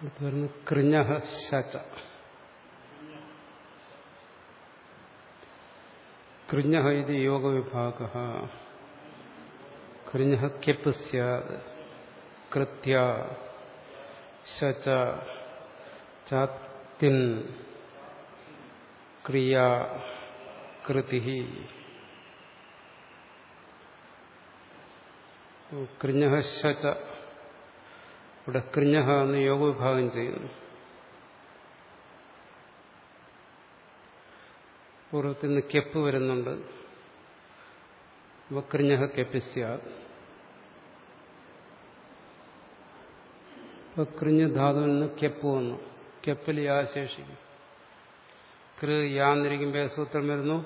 അടുത്ത് വരുന്നു കൃഞ്ഞ ശച കൃഞ്ഞ ഇത് യോഗവിഭാഗ കൃഞ്ഞ ക്യപ്പ് സ്യാത് കൃത്യ ശച ചാത്തിൻ ക്രിയ കൃതി കൃഞ്ഞ ശച ഇവിടെ കൃഞ്ഞ എന്ന് യോഗവിഭാഗം ചെയ്യുന്നു പൂർവ്വത്തിൽ നിന്ന് കെപ്പ് വരുന്നുണ്ട് വക്രിഞ്ഞ കെപ്പിസ്യ വക്രിഞ്ഞ ധാതുവിൽ നിന്ന് കെപ്പ് വന്നു കെപ്പിൽ യാ ശേഷിക്കും കൃ യാന്നിരിക്കുമ്പോൾ സൂത്രം വരുന്നു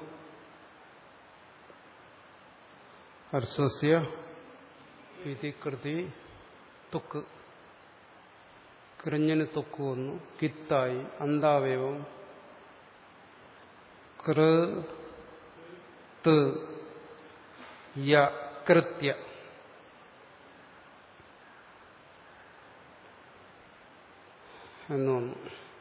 ഹർസ്വസ്യ വിധികൃതി തുക്ക് കൃഞ്ഞിന് തുക്ക് വന്നു കിത്തായി അന്താവയവം കൃ ത് യ കൃത്യ എന്ന് വന്നു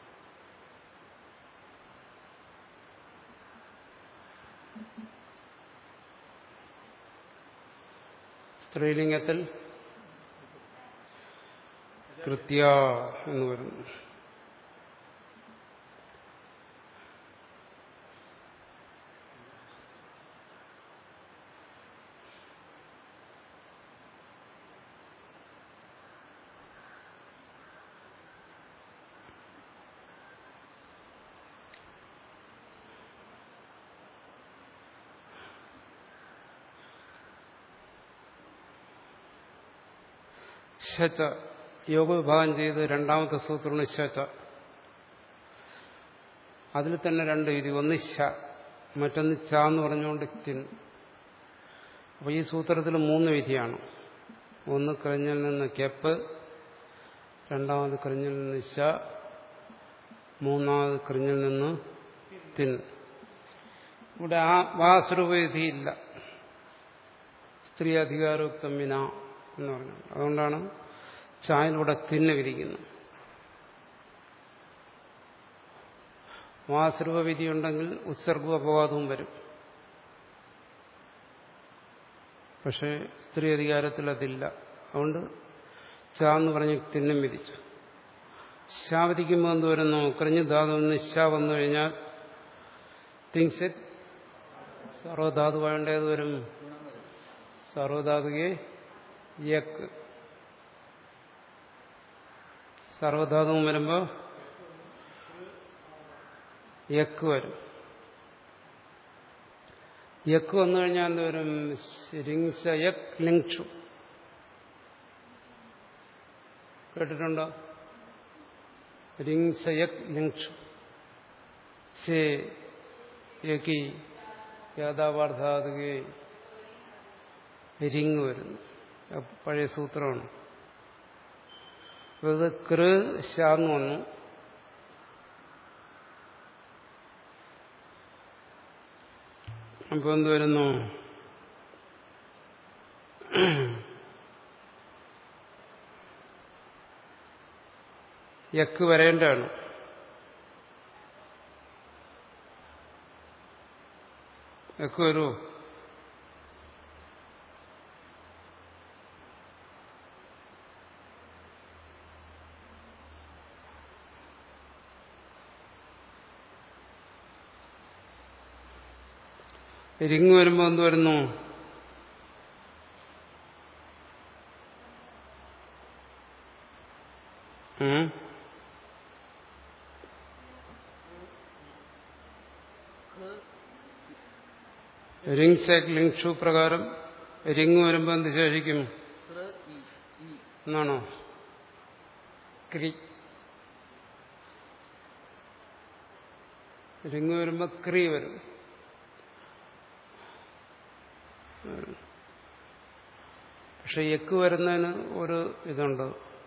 സ്ത്രീലിംഗത്തിൽ കൃത്യ എന്ന് വരുന്നു ശച്ച യോഗവിഭാഗം ചെയ്ത് രണ്ടാമത്തെ സൂത്രമാണ് ശച്ച അതിൽ തന്നെ രണ്ട് രീതി ഒന്ന് ശ മറ്റൊന്ന് ച എന്ന് പറഞ്ഞുകൊണ്ട് തിൻ അപ്പോൾ ഈ സൂത്രത്തിൽ മൂന്ന് വിധിയാണ് ഒന്ന് കഴിഞ്ഞിൽ നിന്ന് കെപ്പ് രണ്ടാമത് കഴിഞ്ഞിൽ നിന്ന് ശ മൂന്നാമത് കഴിഞ്ഞിൽ നിന്ന് തിൻ ഇവിടെ ആ വാസ്വരൂപവിധിയില്ല സ്ത്രീ അധികാരോക്തം വിന എന്ന് പറഞ്ഞു അതുകൊണ്ടാണ് ചായയിലൂടെ തിന്ന് വിരിക്കുന്നത് വാസ്രൂപവിധി ഉണ്ടെങ്കിൽ ഉത്സർഗവും അപവാദവും വരും പക്ഷേ സ്ത്രീ അധികാരത്തിൽ അതില്ല അതുകൊണ്ട് ച എന്ന് പറഞ്ഞ് തിന്നും വിധിച്ചു ശാ വിധിക്കുമ്പോൾ എന്ത് വരുന്നു കറിഞ്ഞ് ധാതു നിശ വന്നു കഴിഞ്ഞാൽ തിങ്സ് ഇറ്റ് സർവധാതുവാണ്ടേത് വരും സർവധാതുകെ യക്ക് സർവധാതുവും വരുമ്പോൾ യക്ക് വരും യക്ക് വന്നു കഴിഞ്ഞാൽ എന്ത് വരും രിങ്സയക് ലിങ്ഷു കേട്ടിട്ടുണ്ടോ രിങ്സയക് ലിങ്ഷു സേ യക്കി യാഥാപാർത്ഥാതുകെ റിങ് വരുന്നു പഴയ സൂത്രമാണ് അപ്പോൾ ഇത് കൃ ശാന്ന് വന്നു അപ്പോൾ എന്ത് വരുന്നു യക്ക് വരേണ്ടതാണ് യക്ക് വരുമോ റിങ് വരുമ്പോൾ എന്ത് വരുന്നു റിങ് സേക്ക് ലിങ്ഷു പ്രകാരം റിങ് വരുമ്പോൾ എന്ത് ശേഷിക്കും എന്നാണോ ക്രി റിങ് വരുമ്പോൾ ക്രി വരും പക്ഷെ എക്ക് വരുന്നതിന് ഒരു ഇതുണ്ട്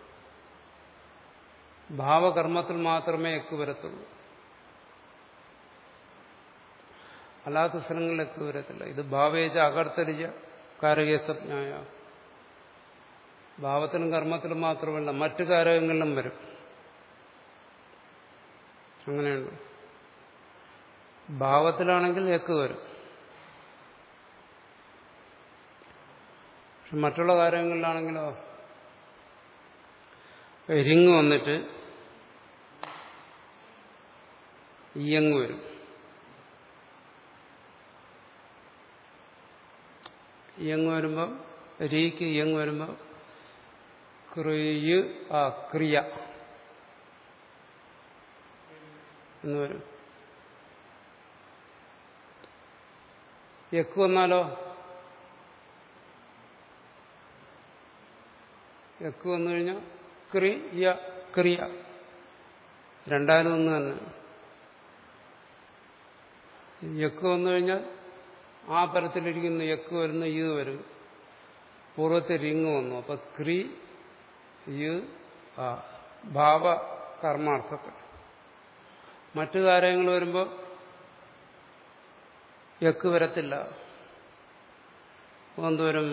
ഭാവകർമ്മത്തിൽ മാത്രമേ എക്ക് വരത്തുള്ളൂ അല്ലാത്ത സ്ഥലങ്ങളിൽ എക്ക് വരത്തില്ല ഇത് ഭാവേജ അകർത്തരിച്ച കാരകേസജ്ഞായ ഭാവത്തിലും കർമ്മത്തിലും മാത്രമല്ല മറ്റു കാരകങ്ങളിലും വരും അങ്ങനെയുണ്ട് ഭാവത്തിലാണെങ്കിൽ എക്ക് വരും പക്ഷെ മറ്റുള്ള കാര്യങ്ങളിലാണെങ്കിലോ റിങ് വന്നിട്ട് ഇയങ് വരും ഇയങ് വരുമ്പോൾ രീക്ക് ഇയങ് വരുമ്പോൾ ക്രിയ ആ ക്രിയ എന്ന് വരും എക്ക് വന്നാലോ എക്ക് വന്നു കഴിഞ്ഞാൽ ക്രിയ ക്രിയ രണ്ടായാലും ഒന്ന് തന്നെ യക്ക് വന്നു കഴിഞ്ഞാൽ ആ പരത്തിലിരിക്കുന്ന യക്ക് വരുന്ന ഇത് വരും പൂർവ്വത്തെ റിങ് വന്നു അപ്പൊ ക്രി യ് ആ ഭാവ കർമാർത്ഥത്തിൽ മറ്റു കാര്യങ്ങൾ വരുമ്പോൾ യക്ക് വരത്തില്ല എന്തുവരും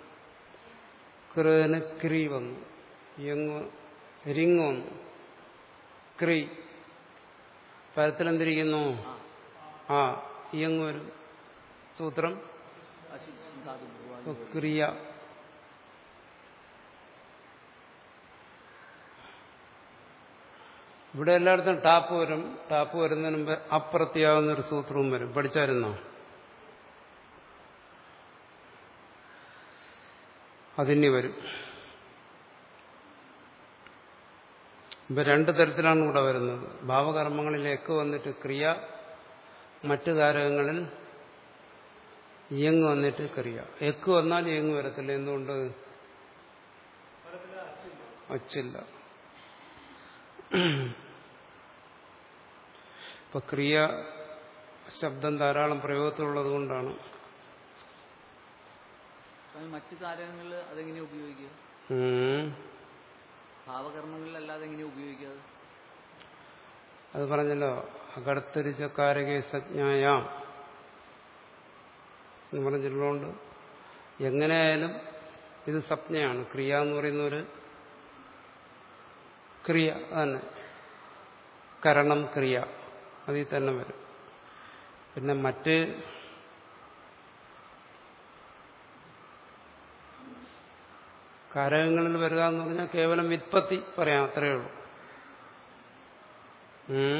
കൃന് ക്രി വന്നു യങ് റിങ് വന്നു ക്രി പരത്തിലെന്തിരിക്കുന്നു ആ ഇയങ് വരും സൂത്രം ക്രിയ ഇവിടെ എല്ലായിടത്തും ടാപ്പ് വരും ടാപ്പ് വരുന്നതിന് മുമ്പ് അപ്രത്യാവുന്ന ഒരു സൂത്രവും വരും പഠിച്ചായിരുന്നോ അതിന് വരും ഇപ്പൊ രണ്ട് തരത്തിലാണ് ഇവിടെ വരുന്നത് ഭാവകർമ്മങ്ങളിൽ എക്ക് വന്നിട്ട് ക്രിയ മറ്റു കാരകങ്ങളിൽ ഇയങ് വന്നിട്ട് ക്രിയ എക്ക് വന്നാൽ ഇയങ് വരത്തില്ല എന്തുകൊണ്ട് അച്ചില്ല ഇപ്പൊ ക്രിയ ശബ്ദം ധാരാളം പ്രയോഗത്തിലുള്ളത് കൊണ്ടാണ് സ്വാമി മറ്റു കാരകങ്ങളിൽ അതെങ്ങനെ ഉപയോഗിക്കുക ഉം. ഭാവകർമ്മങ്ങളിലല്ലാതെ എങ്ങനെ ഉപയോഗിക്കുക അത് പറഞ്ഞല്ലോ അകടത്തരിച്ച കാരകേ സജ്ഞായ എന്ന് പറഞ്ഞിട്ടുള്ളതുകൊണ്ട് എങ്ങനെയായാലും ഇത് സപ്ഞയാണ് ക്രിയ എന്ന് പറയുന്ന ഒരു ക്രിയ തന്നെ കരണം ക്രിയ അതിൽ തന്നെ വരും പിന്നെ മറ്റ് കാരകങ്ങളിൽ വരിക എന്ന് പറഞ്ഞാൽ കേവലം വിത്പത്തി പറയാം അത്രയേ ഉള്ളൂ ഉം.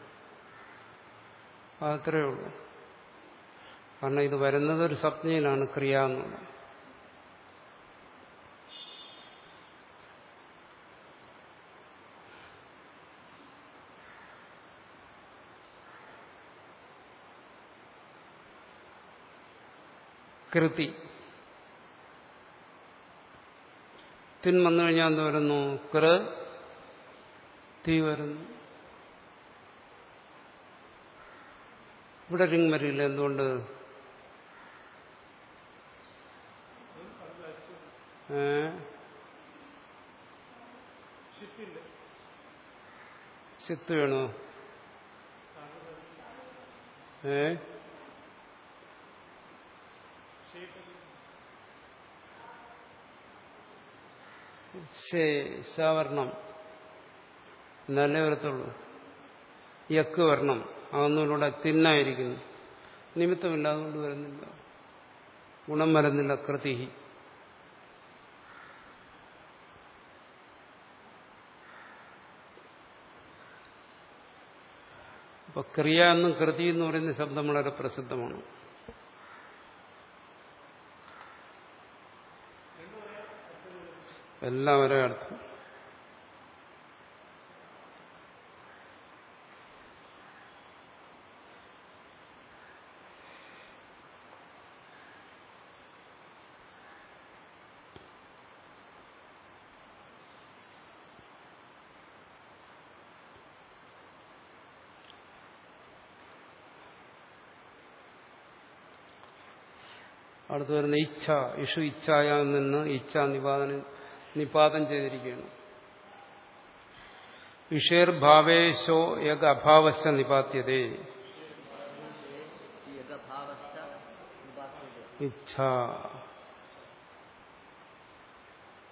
അതത്രയേ ഉള്ളൂ കാരണം ഇത് വരുന്നത് ഒരു സ്വപ്നയിലാണ് ക്രിയ എന്നുള്ളത് കൃതി തിൻ വന്നു കഴിഞ്ഞാൽ എന്ത് വരുന്നു കൃ തീ വരുന്നു ഇവിടെ റിങ് വരില്ല എന്തുകൊണ്ട് ഏ സിത്ത് വേണോ ഏ ശാവർണം എന്നാലേ വരത്തുള്ളൂ യക്ക് വരണം അതൊന്നുമിലൂടെ തിന്നായിരിക്കുന്നു നിമിത്തമില്ല അതുകൊണ്ട് വരുന്നില്ല ഗുണം വരുന്നില്ല കൃതിഹി അപ്പൊ ക്രിയ എന്നും കൃതി എന്ന് പറയുന്ന ശബ്ദം വളരെ പ്രസിദ്ധമാണ് എല്ലാം ഒരേ അർത്ഥം അടുത്ത് വരുന്ന ഇച്ഛ ഇഷു ഇച്ഛായ നിന്ന് ഇച്ഛ നിപാതന നിപാതം ചെയ്തിരിക്കുകയാണ് വിഷേർ ഭാവേശോ യക അഭാവശ്ച നിപാത്യതേ യഗഭാവസ്ഥ നിപാത്യത ഇച്ഛ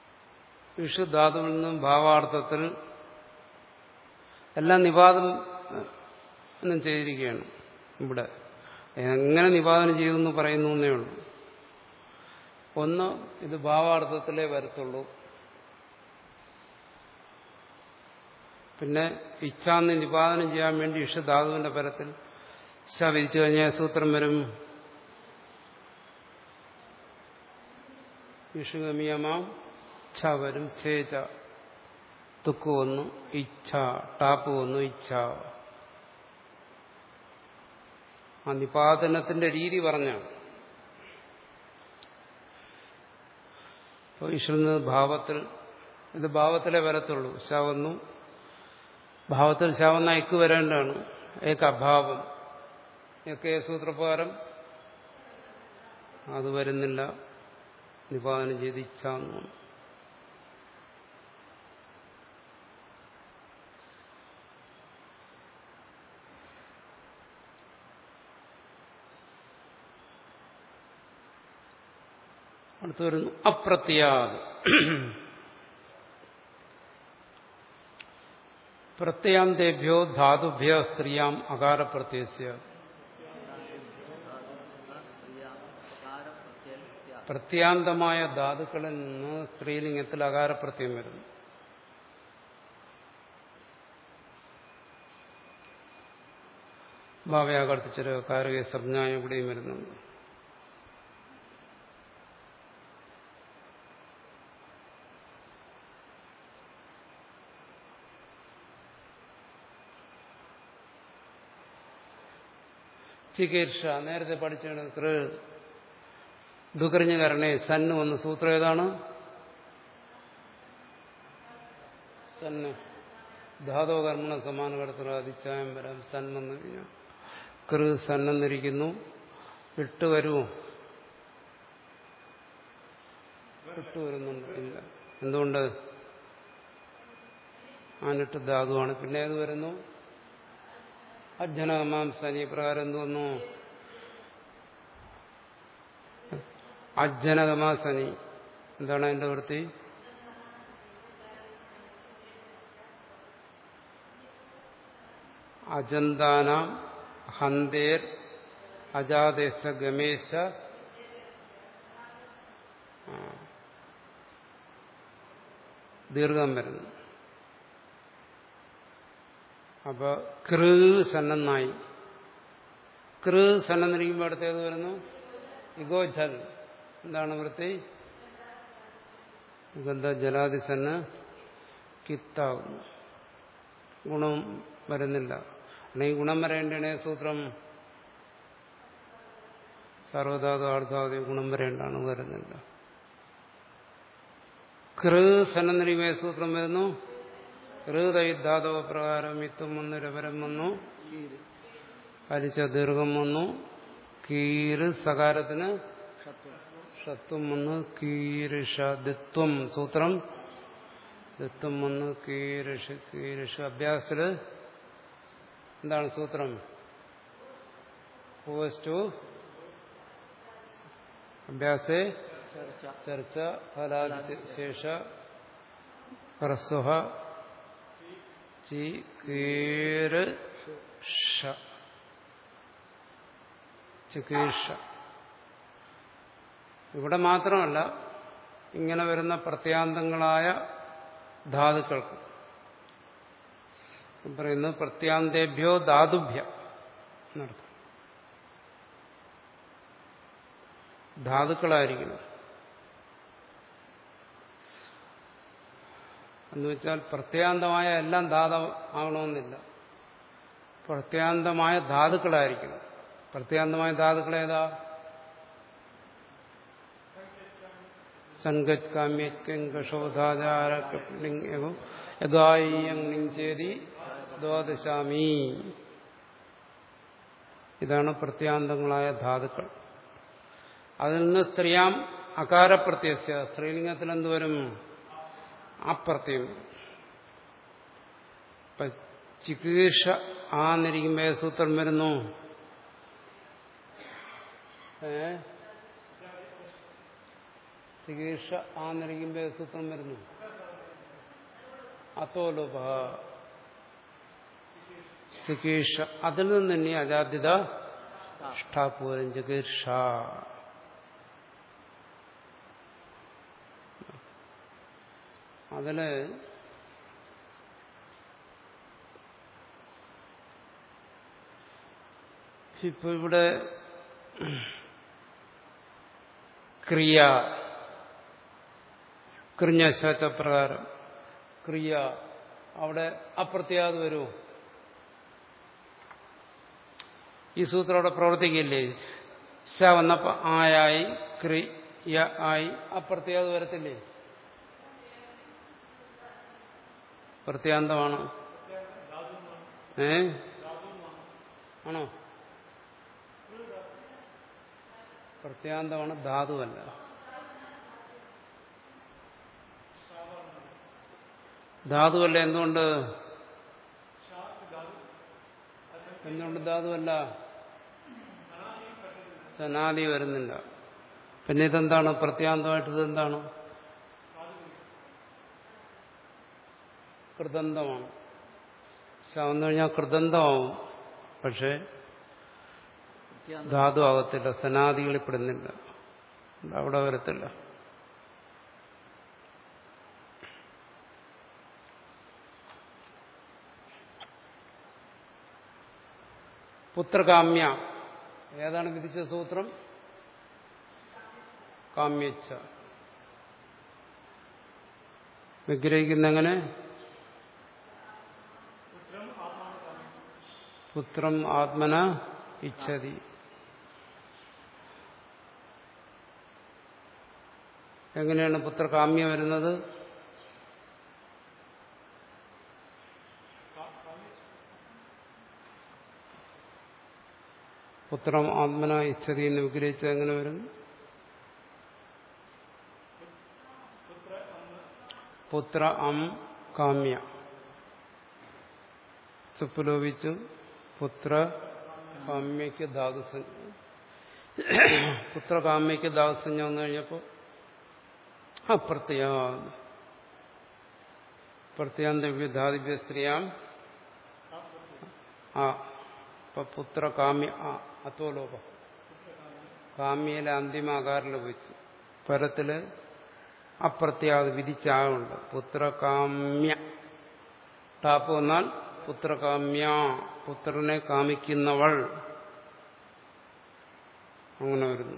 ഇഷു ധാതുവിൽ നിന്നും ഭാവാർത്ഥത്തിൽ എല്ലാം നിപാതം എന്നും ചെയ്തിരിക്കുകയാണ് ഇവിടെ എങ്ങനെ നിവാദനം ചെയ്തെന്ന് പറയുന്നു എന്നേ ഉള്ളൂ ഒന്ന് ഇത് ഭാവാർത്ഥത്തിലേ വരത്തുള്ളൂ പിന്നെ ഇച്ഛാന്ന് നിപാതനം ചെയ്യാൻ വേണ്ടി ഇഷധാതുവിന്റെ പരത്തിൽ ശ വിരിച്ചു കഴിഞ്ഞാൽ സൂത്രം വരും ഇഷുഗമിയമാം ഛ വരും ഛേച തുക്ക് വന്നു ഇച്ഛ ടാപ്പ് വന്നു ഇച്ഛ ആ നിപാതനത്തിന്റെ രീതി പറഞ്ഞാണ് അപ്പോൾ ഈശ്വരന് ഭാവത്തിൽ ഇത് ഭാവത്തിലേ വരത്തുള്ളൂ ശ വന്നു ഭാവത്തിൽ ശാവന്ന എക്ക് വരേണ്ടതാണ് ഏക്ക് അഭാവം ഒക്കെ സൂത്രപ്രകാരം അത് വരുന്നില്ല നിപാതനം ചെയ്ത് ഇച്ഛാന്ന് അടുത്ത് വരുന്നു അപ്രത്യാത് പ്രത്യാന്തേഭ്യോ ധാതുഭ്യ സ്ത്രീയാം അകാരപ്രത്യസ്യ പ്രത്യാന്തമായ ധാതുക്കളിൽ നിന്ന് സ്ത്രീലിംഗത്തിൽ അകാരപ്രത്യം വരുന്നു ഭാവയാകർത്തിച്ചൊരു കാരക സംജ്ഞായം ഇവിടെയും വരുന്നുണ്ട് ചികിത്സ നേരത്തെ പഠിച്ചാണ് കൃ ദുകറിഞ്ഞ കരണേ സന്ന് വന്ന സൂത്രം ഏതാണ് സന്ന് ധാതോ കർമ്മണ സമാന കടത്തുക അതിച്ചായം വരാം സൻ വന്നു കഴിഞ്ഞാൽ കൃ സന്നെന്നിരിക്കുന്നു വിട്ട് വരുമോ വിട്ടു വരുന്നുണ്ട് ഇല്ല എന്തുകൊണ്ട് ആനിട്ട് ധാതുവാണ് പിന്നെ ഏത് വരുന്നു അജ്ജനകമാംസനി പ്രകാരം എന്ത് വന്നു അജ്ജനകമാസനി എന്താണ് അതിന്റെ വൃത്തി അജന്താനാം ഹന്തേർ അജാദേശ ഗമേശ ദീർഘം വരുന്നു അപ്പൊ കൃ സന്നെന്നായി കൃ സന്നെന്നിരിക്കുമ്പോൾ അടുത്തേത് വരുന്നു ഇഗോജൽ എന്താണ് വൃത്തി ഇതെന്താ ജലാതിസന്ന് കിത്താകുന്നു ഗുണം വരുന്നില്ല അല്ലെങ്കിൽ ഗുണം വരേണ്ടേ സൂത്രം സർവധാതു ആർധാതു ഗുണം വരേണ്ടാണ് വരുന്നില്ല കൃ സന്നെന്നിരിക്കുമ്പോൾ സൂത്രം വരുന്നു ഹൃദയുദ്ധാതവ പ്രകാരം ഇത്തും വന്നു രവരം വന്നു ഹരിച്ച ദീർഘം വന്നു കീര് സകാരത്തിന് ഷത്വം വന്ന് കീരിഷ ദിത്വം സൂത്രം ദിത്വം വന്ന് കീരിഷ കീരിഷ അഭ്യാസത്തില് എന്താണ് സൂത്രം ടു അഭ്യാസേ ചർച്ച ഫലാദി ശേഷ ഹ്രസ്വ ചി കീര് ഷ ചികീർഷ ഇവിടെ മാത്രമല്ല ഇങ്ങനെ വരുന്ന പ്രത്യാന്തങ്ങളായ ധാതുക്കൾക്ക് പറയുന്നത് പ്രത്യാന്തേഭ്യോ ധാതുഭ്യ എന്നർത്ഥം ധാതുക്കളായിരിക്കണം എന്ന് വെച്ചാൽ പ്രത്യാന്തമായ എല്ലാം ധാതു ആകണമെന്നില്ല പ്രത്യാന്തമായ ധാതുക്കളായിരിക്കണം പ്രത്യാന്തമായ ധാതുക്കൾ ഏതാ സങ്കജ് കാമ്യശോധാചാരേതി ദ്വാദശാമി ഇതാണ് പ്രത്യാന്തങ്ങളായ ധാതുക്കൾ അതിൽ നിന്ന് സ്ത്രീയാം അകാരപ്രത്യസ്യ സ്ത്രീലിംഗത്തിൽ എന്തുവരും അപ്രത്യം ചികീർഷ ആന്നിരിക്കുമ്പോ സൂത്രം വരുന്നു ഏ ചികീർഷ ആന്നിരിക്കുമ്പോ സൂത്രം വരുന്നു അത്തോലുപ ചികീർഷ അതിൽ നിന്ന് ഇനി അജാദ്യത ഷ്ടാപൂരം ചികീർഷ അതില് ഇപ്പൊ ഇവിടെ ക്രിയ കൃഞ്ഞശാറ്റപ്രകാരം ക്രിയ അവിടെ അപ്രത്യാത് വരുമോ ഈ സൂത്രം അവിടെ പ്രവർത്തിക്കില്ലേ ശ വന്നപ്പോ ആയായി ക്രിയ ആയി അപ്രത്യാത് വരത്തില്ലേ പ്രത്യാന്തമാണ് ഏ ആണോ പ്രത്യാന്തമാണ് ധാതുവല്ല ധാതുവല്ല എന്തുകൊണ്ട് എന്തുകൊണ്ട് ധാതുവല്ല സനാദി വരുന്നില്ല പിന്നെ ഇതെന്താണ് പ്രത്യാന്തമായിട്ട് ഇതെന്താണ് കൃതന്തമാണ് വന്നു കഴിഞ്ഞാൽ കൃതന്തമാവും പക്ഷേ ധാതു ആകത്തില്ല സനാദികളിൽ പെടുന്നില്ല അവിടെ വരത്തില്ല പുത്രകാമ്യ ഏതാണ് വിധിച്ച സൂത്രം കാമ്യച്ച വിഗ്രഹിക്കുന്ന എങ്ങനെ പുത്രം ആത്മന ഇച്ഛതി എങ്ങനെയാണ് പുത്രകാമ്യ വരുന്നത് പുത്രം ആത്മന ഇച്ഛതി എന്ന് വിഗ്രഹിച്ചത് എങ്ങനെ വരും പുത്ര അം കാമ്യ സുപ്പുലോപിച്ചു പുത്ര കാമ്യയ്ക്ക് ധാതുസഞ്ജ പുത്രകാമ്യയ്ക്ക് ധാതുസഞ്ജ വന്നു കഴിഞ്ഞപ്പോൾ അപ്രത്യാ പ്രത്യാന്തവ്യധാതിഭ്യ സ്ത്രീയാം ആ ഇപ്പൊ പുത്രകാമ്യ ആ അത്തോലോപ കാമ്യയിലെ അന്തിമ ആകാരിൽ വെച്ചു പരത്തില് അപ്രത്യാത് വിധിച്ചാകുണ്ട് പുത്രകാമ്യ ടാപ്പ് വന്നാൽ പുത്രകാമ്യ പുത്രനെ കാമിക്കുന്നവൾ അങ്ങനെ വരുന്നു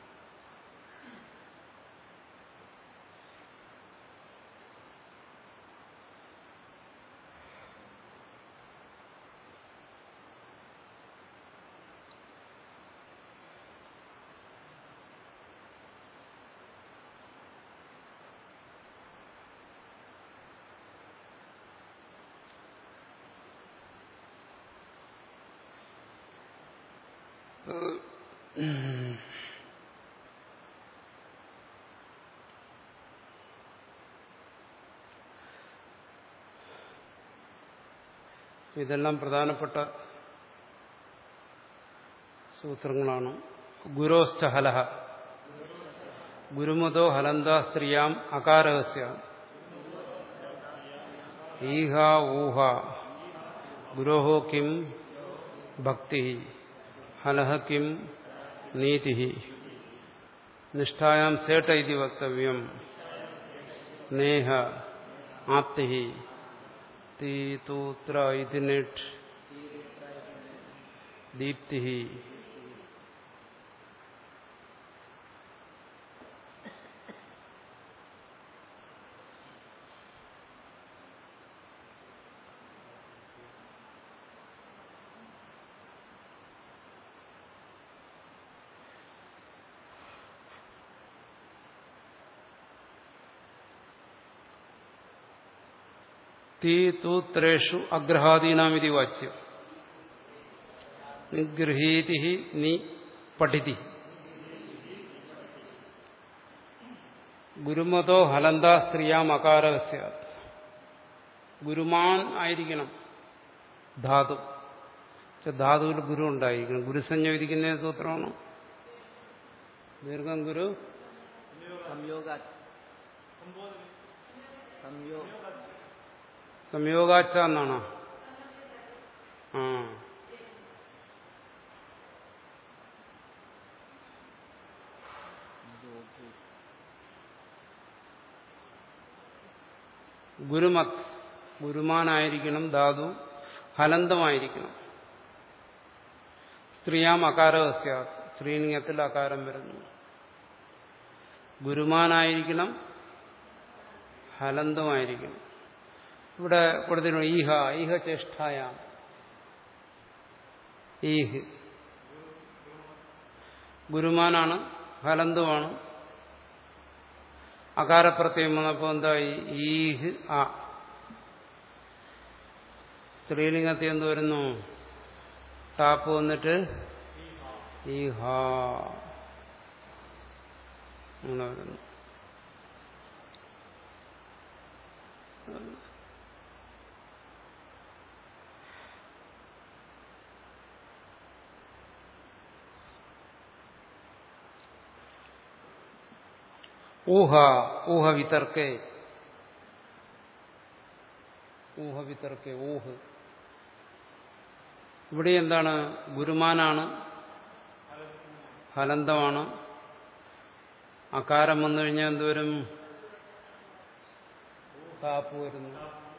ഇതെല്ലാം പ്രധാനപ്പെട്ട സൂത്രങ്ങളാണ് ഗുരോസ്ഥ ഹലഹ ഗുരുമതോ ഹലന്ത സ്ത്രീയാം അകാരഹസ്യ ഈഹ ഊഹ ഗുരോഹോ കിം ഭക്തി ഹലഹ കിം നീതി നിഷ്ഠായാം സേട്ട ഇതി വക്തവ്യം നേഹ ആപ്തി തീതൂത്ര ഇതി നിട്ട് ദീപ്തി തീ തൂത്രേഷു അഗ്രഹാദീനാം ഇതി വാച്യം നിഗൃഹീതി നീ പഠിതി ഗുരുമതോ ഹലന്ത സ്ത്രീയാം അകാരസ്യ ഗുരുമാൻ ആയിരിക്കണം ധാതു ധാതുവിൽ ഗുരു ഉണ്ടായിരിക്കണം ഗുരുസഞ്ജ വിധിക്കുന്ന സൂത്രമാണ് ദീർഘം ഗുരു സംയോഗ സംയോ സംയോഗാച്ച എന്നാണോ ആ ഗുരുമത് ഗുരുമാനായിരിക്കണം ധാതു ഹലന്തമായിരിക്കണം സ്ത്രീയാം അകാരവസ്യ സ്ത്രീലിംഗത്തിൽ അകാരം വരുന്നു ഗുരുമാനായിരിക്കണം ഹലന്തമായിരിക്കണം ഇവിടെ കൊടുത്തിട്ടുണ്ട് ഈഹ ഈഹ ചേഷ്ടായാം ഈഹ് ഗുരുമാനാണ് ഹലന്തുമാണ് അകാരപ്രത്യം വന്നപ്പോൾ എന്തായി ഈഹ് ആ സ്ത്രീലിംഗത്തിൽ എന്ത് വരുന്നു ടാപ്പ് വന്നിട്ട് ഈഹ അങ്ങനെ വരുന്നു ഊഹ ഊഹ വിതർക്കേ ഊഹ വിതർക്കേ ഊഹ് ഇവിടെ എന്താണ് ഗുരുമാനാണ് ഹലന്തമാണ് അകാരം വന്നു കഴിഞ്ഞാൽ എന്തുവരും കാപ്പ് വരുന്നു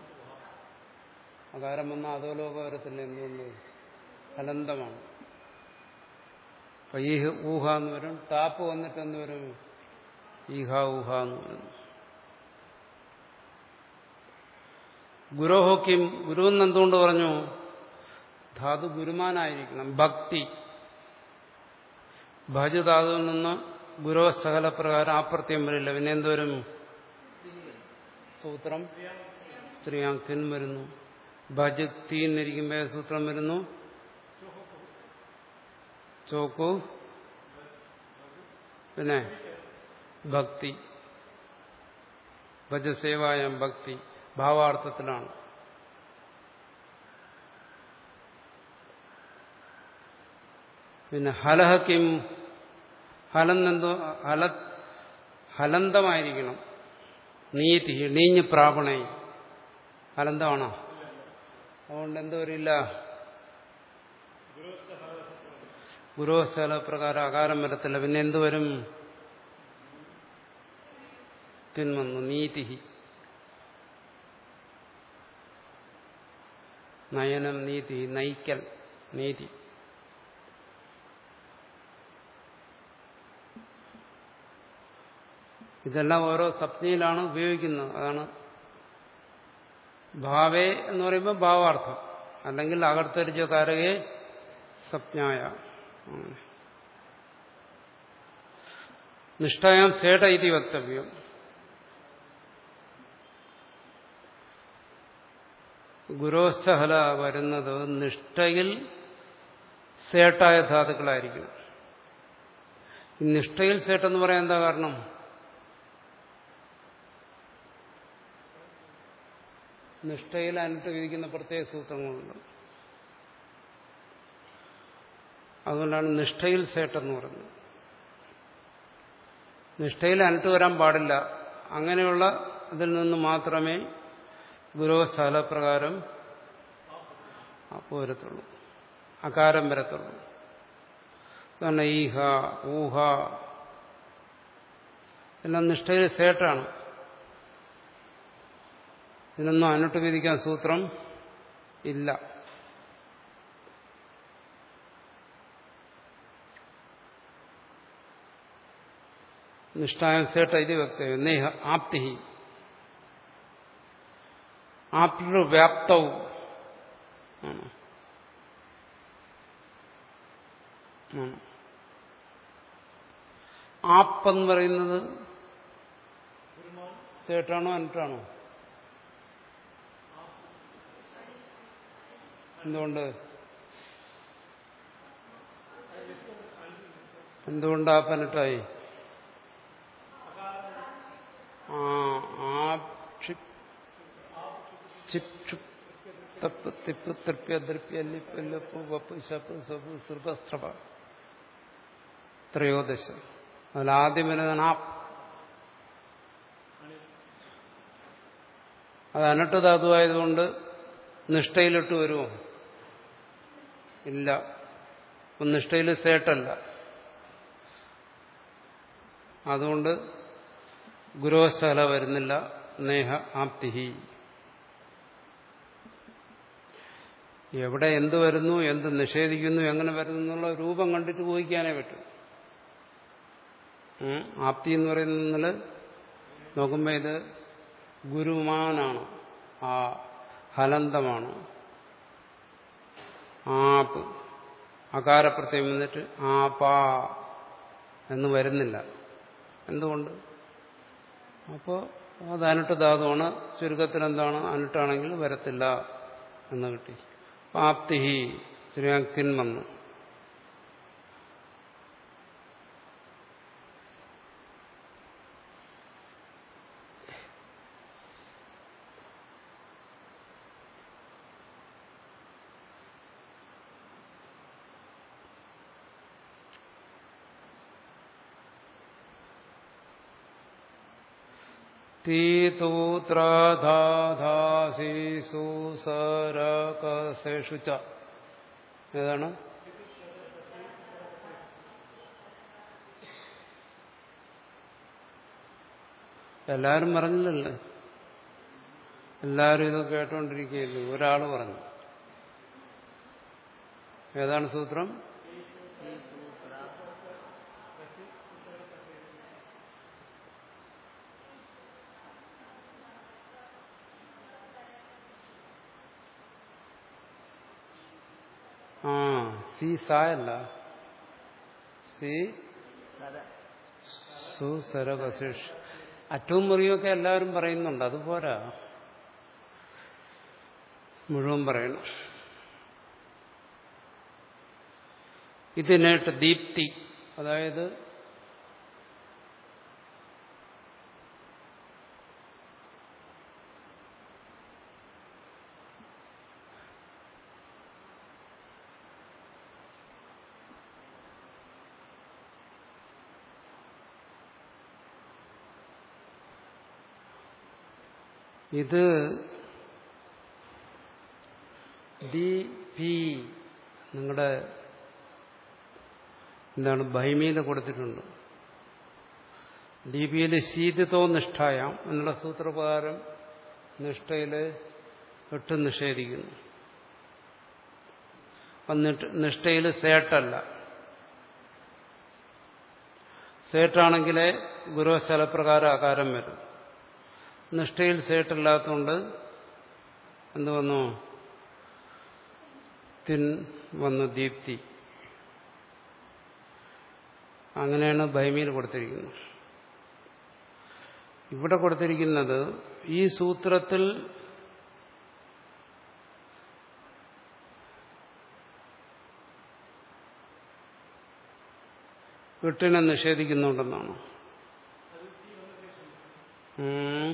അകാരം വന്ന അധോലോക വരത്തില്ല എന്തുകൊണ്ട് ഹലന്തമാണ് അപ്പൊ ഈ ഊഹ എന്ന് വരും ടാപ്പ് വന്നിട്ട് എന്ത് വരും ഈഹ ഊഹ എന്ന് പറയുന്നു ഗുരോഹോക്യം ഗുരു എന്ന് എന്തുകൊണ്ട് പറഞ്ഞു ധാതു ഗുരുമാനായിരിക്കണം ഭക്തി ഭജ ധാതുവിൽ നിന്ന് ഗുരോ സകലപ്രകാരം ആപ്രത്യം വരില്ല പിന്നെ എന്തോരും സൂത്രം സ്ത്രീയാക്തിൻ വരുന്നു ഭജ് തീന്നിരിക്കുമ്പോൾ സൂത്രം വരുന്നു ചോക്കു പിന്നെ ഭക്തി ഭജസേവായം ഭക്തി ഭാവാർത്ഥത്തിലാണ് പിന്നെ ഹലഹക്കിം ഹലന്നെന്തോ ഹല ഹലന്തമായിരിക്കണം നീതി നീഞ്ഞ് പ്രാപണേ ഹലന്തമാണോ അതുകൊണ്ട് എന്തോ വരില്ല ഗുരുസ്ഥല പ്രകാരം അകാരം വരത്തില്ല പിന്നെ എന്തു വരും തിന്മന്നു നീതി നയനം നീതി നയിക്കൽ നീതി ഇതെല്ലാം ഓരോ സപ്നയിലാണ് ഉപയോഗിക്കുന്നത് അതാണ് ഭാവേ എന്ന് പറയുമ്പോൾ ഭാവാർത്ഥം അല്ലെങ്കിൽ അകർത്തരിച്ച കാരകെ സപ്ഞായ നിഷ്ഠായാം സേട്ട ഇതി വക്തവ്യം ഗുരോസ്ഥഹല വരുന്നത് നിഷ്ഠയിൽ സേട്ടായ ധാതുക്കളായിരിക്കും ഈ നിഷ്ഠയിൽ സേട്ടെന്ന് പറയാൻ എന്താ കാരണം നിഷ്ഠയിൽ അനിട്ട് വിധിക്കുന്ന പ്രത്യേക സൂത്രങ്ങളുണ്ട് അതുകൊണ്ടാണ് നിഷ്ഠയിൽ സേട്ടെന്ന് പറയുന്നത് നിഷ്ഠയിൽ അനിട്ട് വരാൻ പാടില്ല അങ്ങനെയുള്ള ഇതിൽ നിന്ന് മാത്രമേ ഗുരുവസ്ഥലപ്രകാരം അപ്പോൾ വരത്തുള്ളൂ അകാരം വരത്തുള്ളൂ കാരണം ഈഹ ഊഹ എല്ലാം നിഷ്ഠയിൽ സേട്ടാണ് ഇതിനൊന്നും അനിട്ട് വിധിക്കാൻ സൂത്രം ഇല്ല നിഷ്ഠായം സേട്ട ഇത് വ്യക്തം നേഹ ആപ്തി ആപ്തവ്യാപ്തവും ആണ് ആപ്പ് എന്ന് പറയുന്നത് സേട്ടാണോ അനിട്ടാണോ എന്തുകൊണ്ട് എന്തുകൊണ്ട് ആ പനിട്ടായി ആ ആ ചിപ് തപ്പ് തിപ്പ് തൃപ്യ ദൃപ്യ ലിപ്പ് ലപ്പ് വപ്പ് ശപ്പ് സപ്പ് സൃപസ്ത്രപ ത്രയോദശ അതിലാദ്യം വരുന്നതാണ് ആ അത് അനട്ട് ധാതുവായതുകൊണ്ട് നിഷ്ഠയിലിട്ട് വരുമോ ഇല്ല അപ്പം നിഷ്ഠയിൽ സേട്ടല്ല അതുകൊണ്ട് ഗുരുവസ്ഥല വരുന്നില്ല നേഹ ആപ്തിഹി എവിടെ എന്ത് വരുന്നു എന്ത് നിഷേധിക്കുന്നു എങ്ങനെ വരുന്നു എന്നുള്ള രൂപം കണ്ടിട്ട് ഊഹിക്കാനേ പറ്റും ഉം. ആപ്തി എന്ന് പറയുന്നതിൽ നോക്കുമ്പോൾ ഇത് ഗുരുമാനാണ് ആ ഹലന്തമാണ് ആപ്പ് അകാരപ്രത്യം വന്നിട്ട് ആപാ എന്ന് വരുന്നില്ല എന്തുകൊണ്ട് അപ്പോൾ അത് അനിട്ട് ധാതുവാണ് ചുരുക്കത്തിൽ എന്താണ് അനിട്ടാണെങ്കിൽ വരത്തില്ല എന്ന് കിട്ടി ആപ്തിഹി ശ്രീയാക്തിൻ വന്നു തീതൂത്രാധാധാസീസു സരകസേഷു ച ഏതാണ് എല്ലാരും പറഞ്ഞില്ലല്ലേ എല്ലാരും ഇത് കേട്ടോണ്ടിരിക്കുകയല്ലേ ഒരാൾ പറഞ്ഞു ഏതാണ് സൂത്രം ആ സി സായല്ല സി സദ സുസരകശേഷ് അറ്റവും മുറിയൊക്കെ എല്ലാവരും പറയുന്നുണ്ട് അതുപോരാ മുഴുവൻ പറയണം ഇതിനേട്ട് ദീപ്തി അതായത് ഇത് ഡി പി നിങ്ങളുടെ എന്താണ് ഭൈമീത കൊടുത്തിട്ടുണ്ട് ഡി പിയിൽ ശീതിതോ നിഷ്ഠായാം എന്നുള്ള സൂത്രപ്രകാരം നിഷ്ഠയിൽ എട്ട് നിഷേധിക്കുന്നു എന്നിട്ട് നിഷ്ഠയിൽ സേട്ടല്ല സേട്ടാണെങ്കിലേ ഗുരുവസ്ഥലപ്രകാരം ആകാരം വരും നിഷ്ഠയിൽ സേട്ടില്ലാത്തതുകൊണ്ട് എന്ത് വന്നു തിൻ വന്നു ദീപ്തി അങ്ങനെയാണ് ഭൈമിയിൽ കൊടുത്തിരിക്കുന്നത് ഇവിടെ കൊടുത്തിരിക്കുന്നത് ഈ സൂത്രത്തിൽ എട്ടിനെ നിഷേധിക്കുന്നുണ്ടെന്നാണ് ഉം.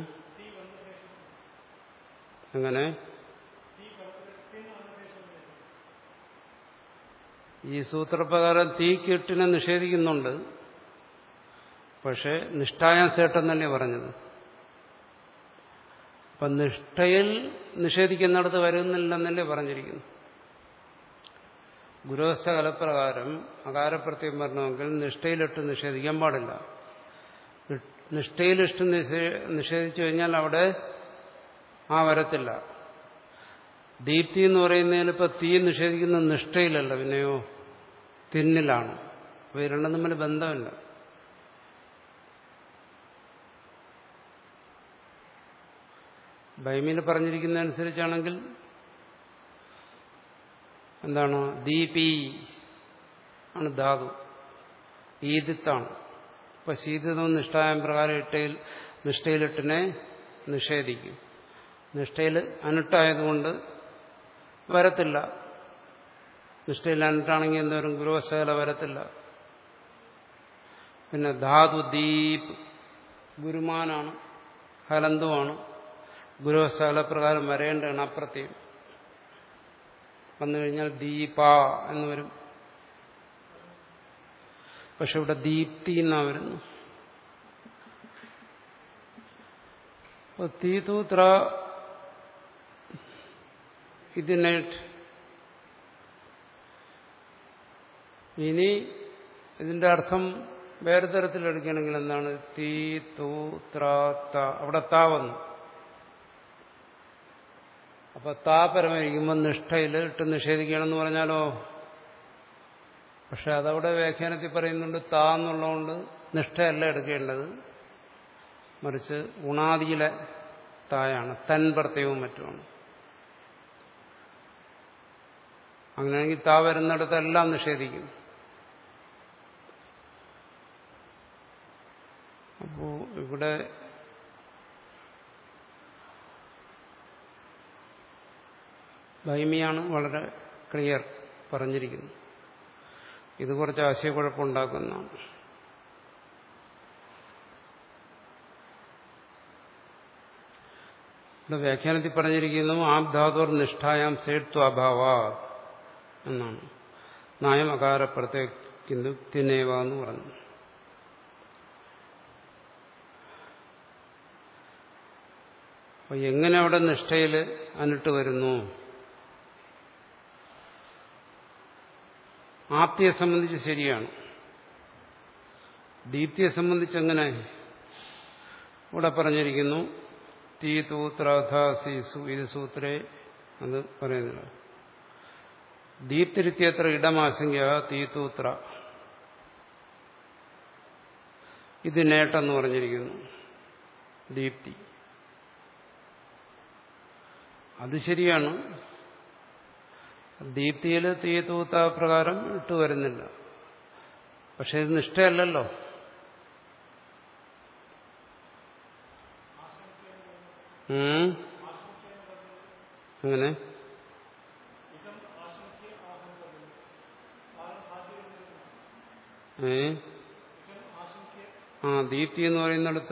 എങ്ങനെ ഈ സൂത്രപ്രകാരം തീക്ക് എട്ടിനെ നിഷേധിക്കുന്നുണ്ട് പക്ഷെ നിഷ്ഠായ സേട്ടെന്നല്ലേ പറഞ്ഞത് അപ്പൊ നിഷ്ഠയിൽ നിഷേധിക്കുന്നിടത്ത് വരുന്നില്ലെന്നല്ലേ പറഞ്ഞിരിക്കുന്നു ഗുരുവസ്ഥ കലപ്രകാരം അകാരപ്രത്യം വരണമെങ്കിൽ നിഷ്ഠയിലിട്ട് നിഷേധിക്കാൻ പാടില്ല നിഷ്ഠയിലിട്ട് നിഷേധിച്ചു കഴിഞ്ഞാൽ അവിടെ ആ വരത്തില്ല ദീപ്തി എന്ന് പറയുന്നതിൽ ഇപ്പൊ തീ നിഷേധിക്കുന്ന നിഷ്ഠയിലല്ല പിന്നെയോ തിന്നിലാണ് അപ്പൊ ഇത് രണ്ടും തമ്മിൽ ബന്ധമില്ല ബൈമിൽ പറഞ്ഞിരിക്കുന്നതനുസരിച്ചാണെങ്കിൽ എന്താണ് ദീപി ആണ് ധാതു ഈദിത്താണ് ഇപ്പൊ ശീതിതം നിഷ്ഠായം പ്രകാരം ഇട്ടയിൽ നിഷ്ഠയിലിട്ടിനെ നിഷേധിക്കും നിഷ്ഠയിൽ അനിട്ടായതുകൊണ്ട് വരത്തില്ല നിഷ്ഠയിൽ അനിട്ടാണെങ്കിൽ എന്തോരും ഗുരുവശകല വരത്തില്ല പിന്നെ ധാതു ദീപ് ഗുരുമാനാണ് ഹലന്തുവാണ് ഗുരുവശകല പ്രകാരം വരേണ്ടതാണ് അപ്രത്യം വന്നു കഴിഞ്ഞാൽ ദീപ എന്ന് വരും പക്ഷെ ഇവിടെ ദീപ്തി എന്നാ വരുന്നു തീതൂത്ര ഇതിനെ ഇനി ഇതിന്റെ അർത്ഥം വേറെ തരത്തിൽ എടുക്കുകയാണെങ്കിൽ എന്താണ് തീ തൂ ത്ര ത അവിടെ താ വന്നു അപ്പൊ താ പരമായിരിക്കുമ്പോൾ നിഷ്ഠയിൽ ഇട്ട് നിഷേധിക്കണമെന്ന് പറഞ്ഞാലോ പക്ഷെ അതവിടെ വ്യാഖ്യാനത്തിൽ പറയുന്നുണ്ട് താ എന്നുള്ളതുകൊണ്ട് നിഷ്ഠയല്ല എടുക്കേണ്ടത് മറിച്ച് ഉണാദിയിലെ തായാണ് തൻ പ്രത്യവും മറ്റുമാണ് അങ്ങനെയാണെങ്കിൽ താ വരുന്നിടത്തെല്ലാം നിഷേധിക്കും അപ്പോ ഇവിടെ ഭൈമിയാണ് വളരെ ക്ലിയർ പറഞ്ഞിരിക്കുന്നത് ഇത് കുറച്ച് ആശയക്കുഴപ്പമുണ്ടാക്കുന്നതാണ് ഇവിടെ വ്യാഖ്യാനത്തിൽ പറഞ്ഞിരിക്കുന്നു ആബ് ധാതുർ നിഷ്ഠായാം സേത്വാഭാവ എന്നാണ് നായം അകാര പ്രത്യേകിക്കുന്നു തിനേവ എന്ന് പറഞ്ഞു അപ്പൊ എങ്ങനെ അവിടെ നിഷ്ഠയിൽ അനിട്ട് വരുന്നു ആപ്തിയെ സംബന്ധിച്ച് ശരിയാണ് ദീപ്തിയെ സംബന്ധിച്ച് എങ്ങനെ ഇവിടെ പറഞ്ഞിരിക്കുന്നു തീ തൂത്രാധ സീസു ഇത് സൂത്രേ അത് പറയുന്നില്ല ദീപ്തിരിത്യത്ര ഇടമാശങ്ക തീ തൂത്ര ഇത് നേട്ടെന്ന് പറഞ്ഞിരിക്കുന്നു ദീപ്തി അത് ശരിയാണ് ദീപ്തിയിൽ തീ തൂത്ത പ്രകാരം ഇട്ട് വരുന്നില്ല പക്ഷെ ഇത് നിഷ്ഠയല്ലല്ലോ ഉം. അങ്ങനെ ഏ ആ ദീപ്തി എന്ന് പറയുന്നിടത്ത്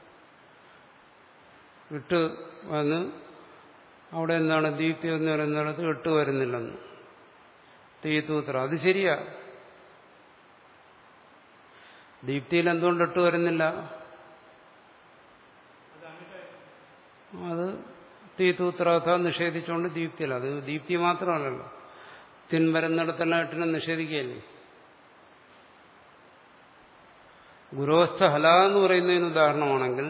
ഇട്ട് വന്ന് അവിടെ എന്താണ് ദീപ്തി എന്ന് പറയുന്നിടത്ത് ഇട്ട് വരുന്നില്ലെന്ന് തീത്തൂത്ര അത് ശരിയാ ദീപ്തിയിൽ എന്തുകൊണ്ട് ഇട്ട് വരുന്നില്ല അത് തീത്തൂത്രാഥ നിഷേധിച്ചുകൊണ്ട് ദീപ്തിയില്ല അത് ദീപ്തി മാത്രമല്ലല്ലോ തിൻ വരുന്നിടത്തെല്ലാം ഇട്ടിനെ നിഷേധിക്കുകയല്ലേ ഗുരോസ്ഥ ഹല എന്ന് പറയുന്നതിന് ഉദാഹരണമാണെങ്കിൽ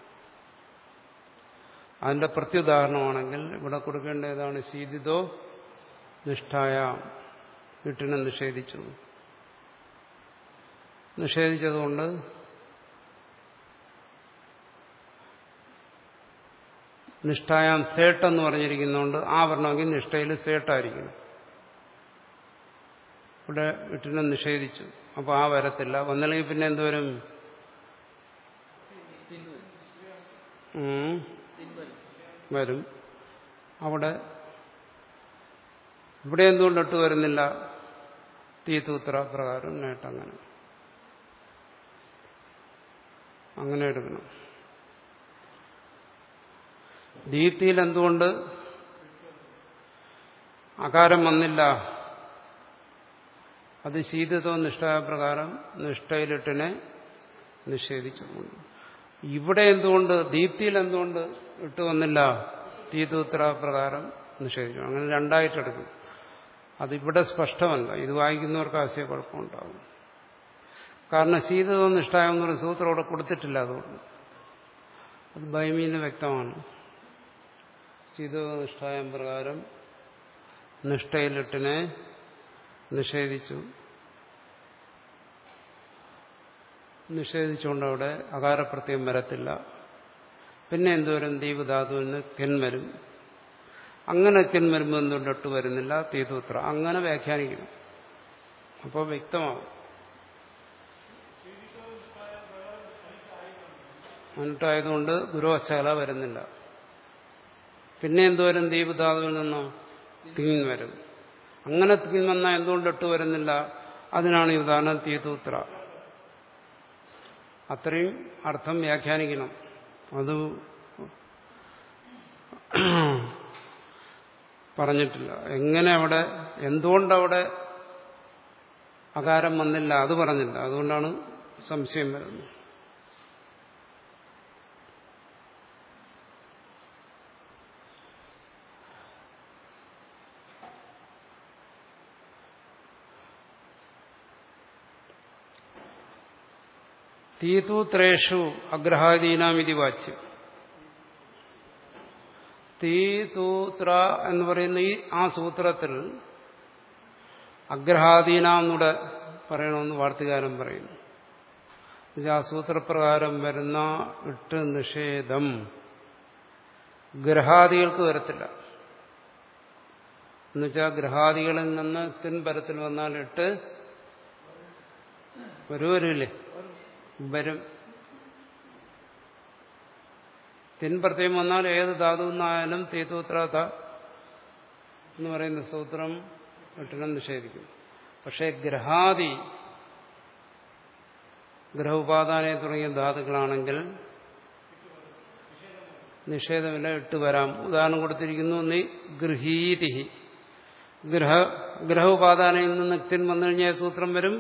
അതിന്റെ പ്രത്യുദാഹരണമാണെങ്കിൽ ഇവിടെ കൊടുക്കേണ്ട ഏതാണ് ശീതിതോ നിഷ്ഠായ ഇട്ടിനെ നിഷേധിച്ചു നിഷേധിച്ചതുകൊണ്ട് നിഷ്ഠായാം സേട്ടെന്ന് പറഞ്ഞിരിക്കുന്നതുകൊണ്ട് ആ വർണ്ണമെങ്കിൽ നിഷ്ഠയിൽ സേട്ടായിരിക്കണം ഇവിടെ ഇട്ടിനെ നിഷേധിച്ചു അപ്പോൾ ആ വരത്തില്ല വന്നില്ലെങ്കിൽ പിന്നെ എന്തുവരും ഉം. വരും അവിടെ ഇവിടെ എന്തുകൊണ്ട് ഇട്ട് വരുന്നില്ല തീത്തൂത്ര പ്രകാരം നേട്ടങ്ങനെ അങ്ങനെ എടുക്കണം ദീപ്തിയിൽ എന്തുകൊണ്ട് അകാരം വന്നില്ല അത് ശീതത്വ നിഷ്ഠാപ്രകാരം നിഷ്ഠയിലിട്ടിനെ നിഷേധിച്ചുകൊണ്ട് ഇവിടെ എന്തുകൊണ്ട് ദീപ്തിയിൽ എന്തുകൊണ്ട് ഇട്ട് വന്നില്ല തീതൂത്ര പ്രകാരം നിഷേധിച്ചു അങ്ങനെ രണ്ടായിട്ടെടുക്കും അതിവിടെ സ്പഷ്ടമല്ല ഇത് വായിക്കുന്നവർക്ക് ആശയക്കുഴപ്പമുണ്ടാകും കാരണം ശീതത്വം നിഷ്ഠായം എന്നൊരു സൂത്രം അവിടെ കൊടുത്തിട്ടില്ല അതുകൊണ്ട് അത് ബൈമീന്ന് വ്യക്തമാണ് ശീതത്വ നിഷ്ഠായം പ്രകാരം നിഷ്ഠയിലിട്ടിനെ നിഷേധിച്ചു നിഷേധിച്ചുകൊണ്ട് അവിടെ അകാരപ്രത്യം വരത്തില്ല പിന്നെ എന്തോരം ദ്വീപ് ധാതുവിന് കെൻ വരും അങ്ങനെ കെൻ വരുമ്പോൾ എന്തുകൊണ്ട് ഒട്ട് വരുന്നില്ല തീതൂത്ര അങ്ങനെ വ്യാഖ്യാനിക്കണം അപ്പോൾ വ്യക്തമാവും എന്നിട്ടായതുകൊണ്ട് ഗുരുവശാല വരുന്നില്ല പിന്നെ എന്തോരം ദ്വീപ് ധാതുവിൽ നിന്നോ തിങ്ങിൻ വരും അങ്ങനെ തിങ്ങിൻ വന്നാൽ എന്തുകൊണ്ട് ഇട്ട് വരുന്നില്ല അതിനാണ് ഈ ഉദാഹരണം തീതൂത്ര അത്രയും അർത്ഥം വ്യാഖ്യാനിക്കണം അത് പറഞ്ഞിട്ടില്ല എങ്ങനെ അവിടെ എന്തുകൊണ്ടവിടെ അകാരം വന്നില്ല അത് പറഞ്ഞില്ല അതുകൊണ്ടാണ് സംശയം വരുന്നത് തീതൂത്രേഷു അഗ്രഹാദീനാം ഇതി വാച്യം തീതൂത്ര എന്ന് പറയുന്ന ഈ ആ സൂത്രത്തിൽ അഗ്രഹാദീനാം എന്നൂടെ പറയണമെന്ന് വാർത്തകാരൻ പറയുന്നു എന്നുവെച്ചാൽ ആ സൂത്രപ്രകാരം വരുന്ന ഇട്ട് നിഷേധം ഗ്രഹാദികൾക്ക് വരത്തില്ല എന്നുവെച്ചാൽ ഗ്രഹാദികളിൽ നിന്ന് തിൻ പരത്തിൽ വന്നാൽ ഇട്ട് വരുവരില്ലേ വരും തിൻ പ്രത്യേകം വന്നാൽ ഏത് ധാതു എന്നായാലും തീതൂത്ര എന്ന് പറയുന്ന സൂത്രം ഇട്ടിനും നിഷേധിക്കും പക്ഷേ ഗ്രഹാദി ഗ്രഹോപാദാനെ തുടങ്ങിയ ധാതുക്കളാണെങ്കിൽ നിഷേധമില്ല ഇട്ട് വരാം ഉദാഹരണം കൊടുത്തിരിക്കുന്നു നീ ഗൃഹീതി ഗ്രഹ ഗ്രഹോപാദാനയിൽ നിന്ന് തിൻ വന്നു കഴിഞ്ഞാൽ സൂത്രം വരും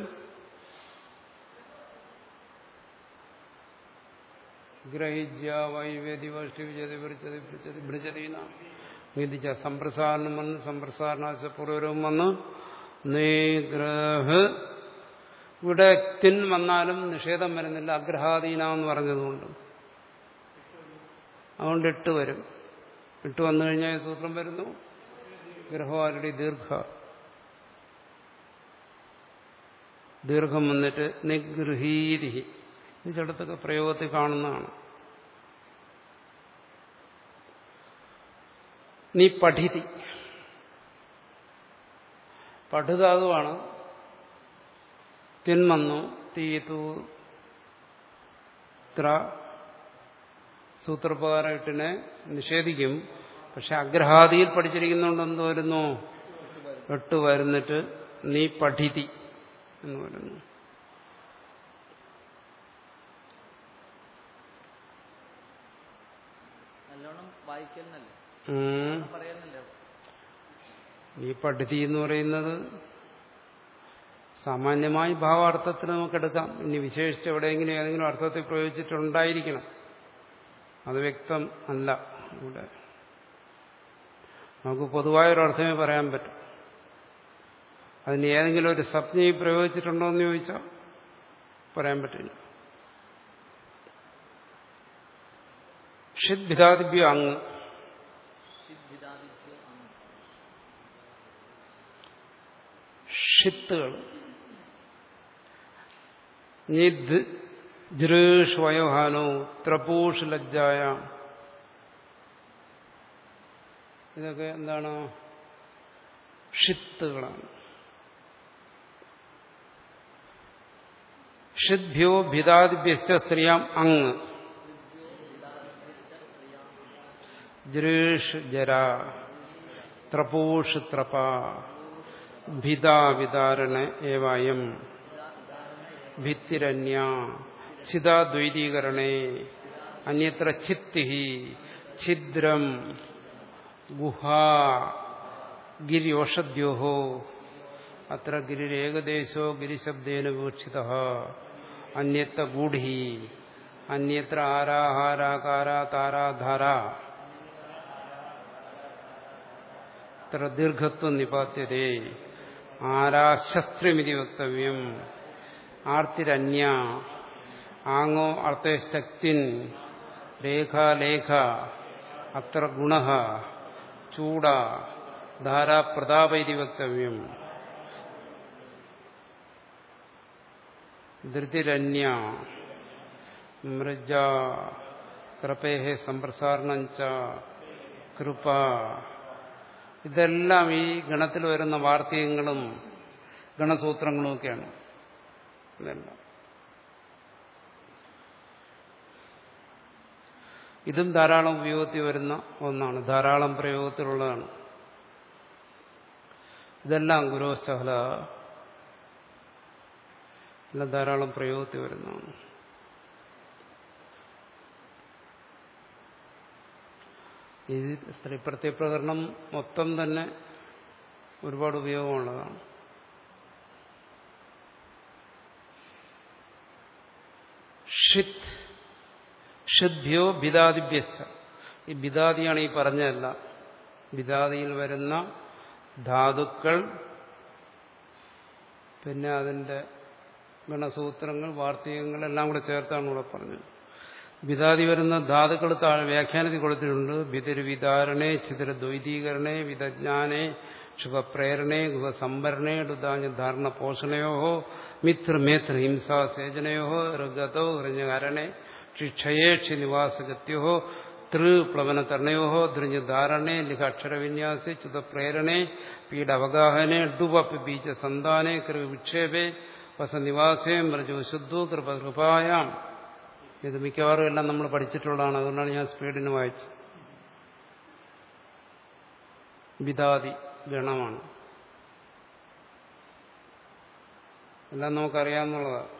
ഗ്രഹിജ്യ വൈവേദി വഷ്ടി വിജതി വിളിച്ചതി വിളിച്ചതി ഭൃജതീന നീതിച്ച സംപ്രസാരണം വന്ന് സംപ്രസാരണാശ പൂർവരവും വന്ന് നിഗ്രഹ് ഇവിടെ തിൻ വന്നാലും നിഷേധം വരുന്നില്ല അഗ്രഹാദീന എന്ന് പറഞ്ഞതുകൊണ്ട് അതുകൊണ്ട് ഇട്ട് വരും ഇട്ട് വന്നു കഴിഞ്ഞാൽ ഈ സൂത്രം വരുന്നു ഗ്രഹവാരുടെ ദീർഘ ദീർഘം വന്നിട്ട് നിഗൃഹീതി ഇത് ചിലത്തൊക്കെ പ്രയോഗത്തിൽ കാണുന്നതാണ് നീ പഠിതി പഠിതാതുവാണ് തിന്മന്നു തീതു ത്ര സൂത്രപ്രകാരമായിട്ടിനെ നിഷേധിക്കും പക്ഷെ അഗ്രഹാദിയിൽ പഠിച്ചിരിക്കുന്നുണ്ട് എന്ത് വരുന്നു എട്ട് വരുന്നിട്ട് നീ പഠിതി എന്ന് വരുന്നു നല്ലോണം വായിക്കലിനല്ലേ ഉം. പറയുന്നില്ലേ ഈ പഠിതി എന്ന് പറയുന്നത് സാമാന്യമായി ഭാവാർത്ഥത്തിൽ നമുക്കെടുക്കാം ഇനി വിശേഷിച്ച് എവിടെയെങ്കിലും ഏതെങ്കിലും അർത്ഥത്തിൽ പ്രയോഗിച്ചിട്ടുണ്ടായിരിക്കണം അത് വ്യക്തം അല്ല ഇവിടെ നമുക്ക് പൊതുവായൊരു അർത്ഥമേ പറയാൻ പറ്റും അതിന് ഏതെങ്കിലും ഒരു സപ്നയിൽ പ്രയോഗിച്ചിട്ടുണ്ടോ എന്ന് ചോദിച്ചാൽ പറയാൻ പറ്റില്ല ഷിദ്ഭിതാദിഭ്യ അങ്ങ് സിദ്ധിദാദിത്യ അങ്ങ് ഷിത്തുകൾ നിദ് ജൃഷ് വയോഹാനോ ത്രപൂഷ് ലജ്ജായ ഇതൊക്കെ എന്താണ് ഷിത്തുകളാണ് ഷിദ്ഭ്യോ ഭിതാദിഭ്യശ്ച സ്ത്രീയാം അങ്ങ് ജൃഷ് ജര ത്രപൂഷ് ത്രപ ഭിതാവിതാരണ ഏവായം ഭിത്തിരന്യ ചിതാദ്വൈതീകരണേ അന്യത്ര ചിത്തി ഛിദ്രം ഗുഹാ ഗിര്യോഷദ്യോഹോ അത്ര ഗിരിരേകദേശോ ഗിരിശബ്ദേന വിവക്ഷിത അന്യത്ര ഗൂഢി അന്യത്ര ആരാഹാരാകാര താരാധാര അത്ര ദീർഘത്വം നിപാത്യതേ ആരാശസ്ത്രമിതി വക്തവ്യം ആർത്തിരന്യ ആങ്ങോ അർത്ഥശക്തിൻ രേഖാലേഖ അത്ര ഗുണ ചൂട ധാരാപ്രതാപ ഇതി വക്തവ്യം ധൃതിരന്യ മൃജ കൃപേഹ സമ്പ്രസാരണഞ്ച കൃപ ഇതെല്ലാം ഈ ഗണത്തിൽ വരുന്ന വാർത്തകങ്ങളും ഗണസൂത്രങ്ങളും ഒക്കെയാണ് ഇതെല്ലാം ഇതും ധാരാളം ഉപയോഗത്തിൽ വരുന്ന ഒന്നാണ് ധാരാളം പ്രയോഗത്തിലുള്ളതാണ് ഇതെല്ലാം ഗുരുവസ്ഥല എല്ലാം ധാരാളം പ്രയോഗത്തിൽ വരുന്നതാണ് ഈ സ്ത്രീ പ്രത്യപ്രകരണം മൊത്തം തന്നെ ഒരുപാട് ഉപയോഗമുള്ളതാണ് ഷിത് ഷിദ്ഭ്യോ ബിദാദിഭ്യസ്ഥ ഈ ബിദാദിയാണ് ഈ പറഞ്ഞതല്ല ബിദാദിയിൽ വരുന്ന ധാതുക്കൾ പിന്നെ അതിന്റെ ഗണസൂത്രങ്ങൾ വാർത്തകങ്ങൾ എല്ലാം കൂടെ ചേർത്താണ് ഇവിടെ പറഞ്ഞത് വിതാതി വരുന്ന ധാതുക്കൾ താഴെ വ്യാഖ്യാനത്തിൽ കൊടുത്തിട്ടുണ്ട് വിതിര് വിതാരണേ ചിതിര ദ്വൈതീകരണേ വിദജ്ഞാനേ ശുഭപ്രേരണേ ഗുഹസംഭരണേ ടുതാഞ്ഞ ധാരണ പോഷണയോ മിത്ര മേത്ര ഹിംസാ സേചനയോ ഋഗതോ ഹൃഞ്ഞകരണേ ക്ഷിക്ഷയേ ക്ഷിനിവാസഗത്യോ തൃപ്ലവനതരണയോ ധൃഞ്ഞധാരണേ ലിഖാക്ഷരവിന്യാസേ ചുതപ്രേരണേ പീഡവഗാഹനെ ഡുവപ് ബീജസന്താനേ കൃവിക്ഷേപേ വസനിവാസേ മൃജു ശുദ്ധു കൃപ കൃപായാം ഇത് മിക്കവാറും എല്ലാം നമ്മൾ പഠിച്ചിട്ടുള്ളതാണ് അതുകൊണ്ടാണ് ഞാൻ സ്പീഡിന് വായിച്ചത് വിതാതി ഗണമാണ് എല്ലാം നമുക്കറിയാവുന്നതാണ്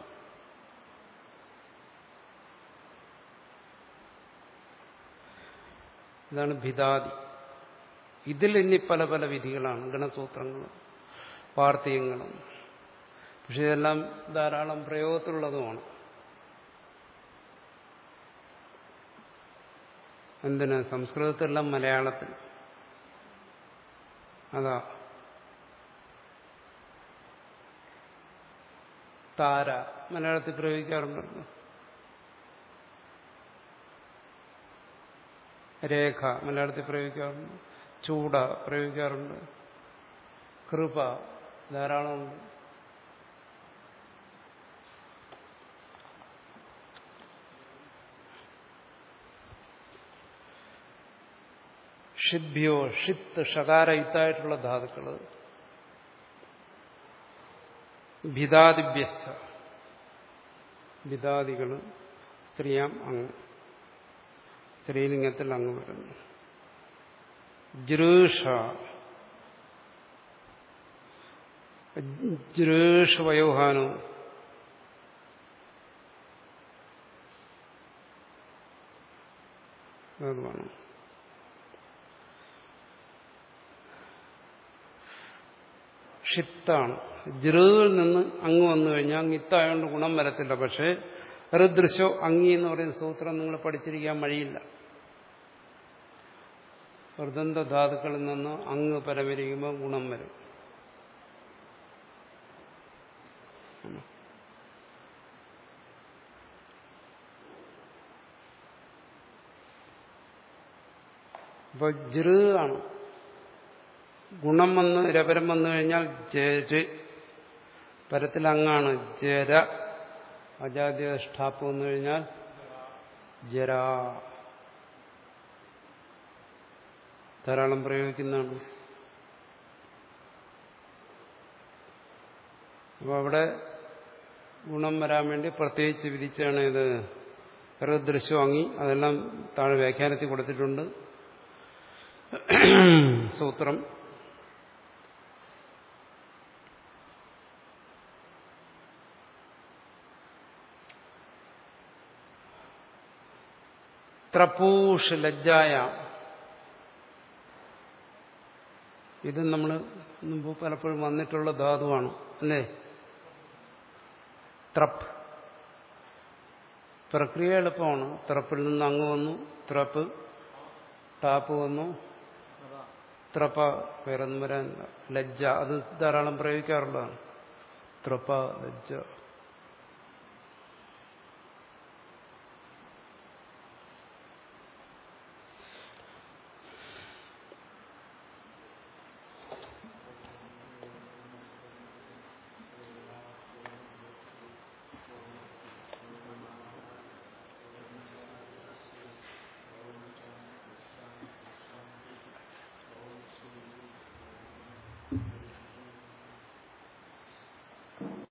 ഇതാണ് ഭിതാതി ഇതിൽ ഇനി പല പല വിധികളാണ് ഗണസൂത്രങ്ങളും വാർത്തകങ്ങളും പക്ഷെ ഇതെല്ലാം ധാരാളം പ്രയോഗത്തിലുള്ളതുമാണ് എന്തിന് സംസ്കൃതത്തിലെല്ലാം മലയാളത്തിൽ അതാ താര മലയാളത്തിൽ പ്രയോഗിക്കാറുണ്ടല്ലോ രേഖ മലയാളത്തിൽ പ്രയോഗിക്കാറുണ്ട് ചൂട പ്രയോഗിക്കാറുണ്ട് കൃപ ധാരാളമുണ്ട് ഷിഭ്യോ ഷിത്ത് ഷകാര ഇത്തായിട്ടുള്ള ധാതുക്കൾ ഭിതാദിഭ്യസ്ഥ ഭിതാദികൾ സ്ത്രീയാം അങ്ങ് സ്ത്രീലിംഗത്തിൽ അങ്ങ് വരുന്നു ജൃഷ ജൃഷ വയോഹാനോ വേണം ഷിത്താണ് ജൃവിൽ നിന്ന് അങ്ങ് വന്നു കഴിഞ്ഞാൽ അങ്ങിത്തായോണ്ട് ഗുണം വരത്തില്ല പക്ഷേ ഋദൃശോ അങ്ങി എന്ന് പറയുന്ന സൂത്രം നിങ്ങൾ പഠിച്ചിരിക്കാൻ വഴിയില്ല വൃദന്ത ധാതുക്കളിൽ നിന്ന് അങ്ങ് പരമരിക്കുമ്പോൾ ഗുണം വരും അപ്പൊ ജൃ ആണ് ഗുണം വന്ന് രപരം വന്നു കഴിഞ്ഞാൽ ജര് പരത്തിൽ അങ്ങാണ് ജര അജാദ്യ ഷ്ടാപ്പ് വന്നു കഴിഞ്ഞാൽ ജരാ ധാരാളം പ്രയോഗിക്കുന്നതാണ് അപ്പോൾ അവിടെ ഗുണം വരാൻ വേണ്ടി പ്രത്യേകിച്ച് വിധിച്ചാണ് ഇത് ദൃശ്യം വാങ്ങി അതെല്ലാം താഴെ വ്യാഖ്യാനത്തിൽ കൊടുത്തിട്ടുണ്ട് സൂത്രം ത്രപൂഷ് ലജ്ജായ ഇത് നമ്മൾ മുമ്പ് പലപ്പോഴും വന്നിട്ടുള്ള ധാതുവാണ് അല്ലേ ത്രപ്പ് പ്രക്രിയ എളുപ്പമാണ് ത്രപ്പിൽ നിന്ന് അങ്ങ് വന്നു ത്രപ്പ് ടാപ്പ് വന്നു ത്രപ്പ വേറൊന്നും വരാൻ ലജ്ജ അത് ധാരാളം പ്രയോഗിക്കാറുള്ളതാണ് ത്രപ്പ ലജ്ജ